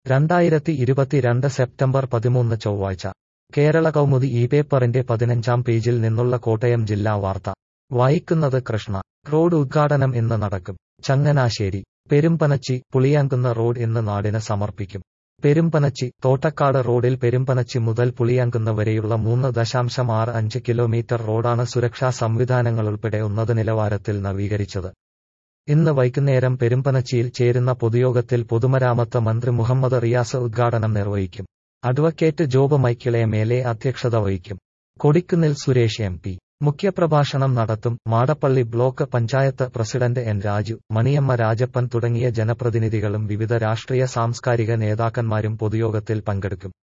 രണ്ടായിരത്തി ഇരുപത്തിരണ്ട് സെപ്റ്റംബർ പതിമൂന്ന് ചൊവ്വാഴ്ച കേരള കൗമുദി ഈ പേപ്പറിന്റെ പതിനഞ്ചാം പേജിൽ നിന്നുള്ള കോട്ടയം ജില്ലാ വാർത്ത വായിക്കുന്നത് കൃഷ്ണ റോഡ് ഉദ്ഘാടനം ഇന്ന് നടക്കും ചങ്ങനാശ്ശേരി പെരുമ്പനച്ചി പുളിയാങ്കുന്ന് റോഡ് ഇന്ന് നാടിന് സമർപ്പിക്കും പെരുമ്പനച്ചി തോട്ടക്കാട് റോഡിൽ പെരുമ്പനച്ചി മുതൽ പുളിയാങ്കുന്ന് വരെയുള്ള മൂന്ന് ദശാംശം ആറ് അഞ്ച് കിലോമീറ്റർ റോഡാണ് സുരക്ഷാ സംവിധാനങ്ങളുൾപ്പെടെ ഉന്നത നിലവാരത്തിൽ നവീകരിച്ചത് ഇന്ന് വൈകുന്നേരം പെരുമ്പനച്ചിയിൽ ചേരുന്ന പൊതുയോഗത്തിൽ പൊതുമരാമത്ത് മന്ത്രി മുഹമ്മദ് റിയാസ് ഉദ്ഘാടനം നിർവഹിക്കും advocate Job Michael M L A അധ്യക്ഷത വഹിക്കും കൊടിക്കുന്നിൽ സുരേഷ് എം പി മുഖ്യപ്രഭാഷണം നടത്തും Madappally block panchayat president N Raju Maniyamma Rajappan തുടങ്ങിയ ജനപ്രതിനിധികളും വിവിധ രാഷ്ട്രീയ സാംസ്കാരിക നേതാക്കന്മാരും പൊതുയോഗത്തിൽ പങ്കെടുക്കും